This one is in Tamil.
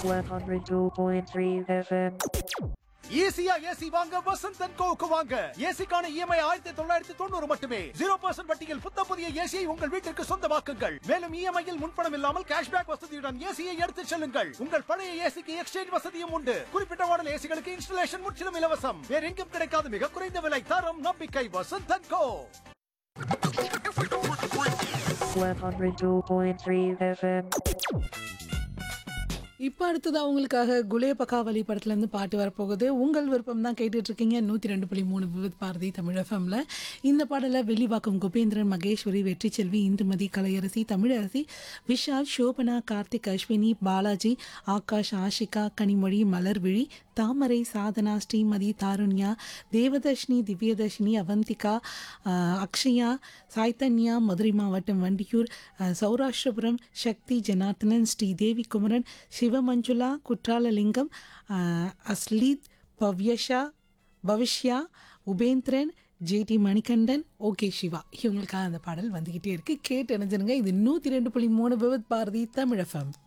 102.3 FM. ஈஸியா ஏசி வாங்க வசந்த் அண்ட் கோவுக்கு வாங்க ஏசிக்கான இஎம்ஐ ஆயிரத்தி தொள்ளாயிரத்தி தொண்ணூறு மட்டுமே ஜீரோ பர்சன்ட் வட்டியில் புத்த புதிய ஏசியை உங்கள் வீட்டிற்கு சொந்தமாக்குங்கள் மேலும் இஎம்ஐயில் முன்பணம் இல்லாமல் கேஷ்பேக் வசதியுடன் ஏசியை எடுத்துச் செல்லுங்கள் உங்கள் பழைய ஏசிக்கு எக்ஸ்சேஞ்ச் வசதியும் உண்டு குறிப்பிட்ட மாடல் ஏசிகளுக்கு இன்ஸ்டலேஷன் முற்றிலும் இலவசம் வேற எங்கும் கிடைக்காத மிக குறைந்த விலை தரம் நம்பிக்கை வசந்த் அண்ட் கோ 102.3 FM. இப்போ அடுத்தது அவங்களுக்காக குலே பக்காவலி படத்துலேருந்து பாட்டு வரப்போகுது உங்கள் விருப்பம் தான் கேட்டுட்டு இருக்கீங்க நூற்றி ரெண்டு புள்ளி மூணு விவித் பாரதி தமிழ் எஃப்எம்ல இந்த பாடலை வெளிவாக்கம் குபேந்திரன் மகேஸ்வரி வெற்றி செல்வி இந்துமதி கலையரசி தமிழரசி விஷால் சோபனா கார்த்திக் அஸ்வினி பாலாஜி ஆகாஷ் ஆஷிகா கனிமொழி மலர்விழி தாமரை சாதனா ஸ்ரீமதி தாருண்யா தேவதர்ஷினி திவ்யதர்ஷினி அவந்திகா ஆஹ், அக்ஷயா சாய்தன்யா மதுரை மாவட்டம் வண்டியூர் ஆஹ், சௌராஷ்டிரபுரம் சக்தி ஜனார்த்தனன் ஸ்ரீதேவி குமரன் சிவமஞ்சுளா குற்றாலலிங்கம் ஆஹ், அஸ்லீத் பவ்யஷா பவிஷ்யா உபேந்திரன் ஜேடி மணிகண்டன் ஓகே சிவா இவங்களுக்காக அந்த பாடல் வந்துக்கிட்டே இருக்கு கேட்டு இணைஞ்சிருங்க இது நூற்றி ரெண்டு புள்ளி மூணு விவத் பாரதி தமிழ் எஃப்எம்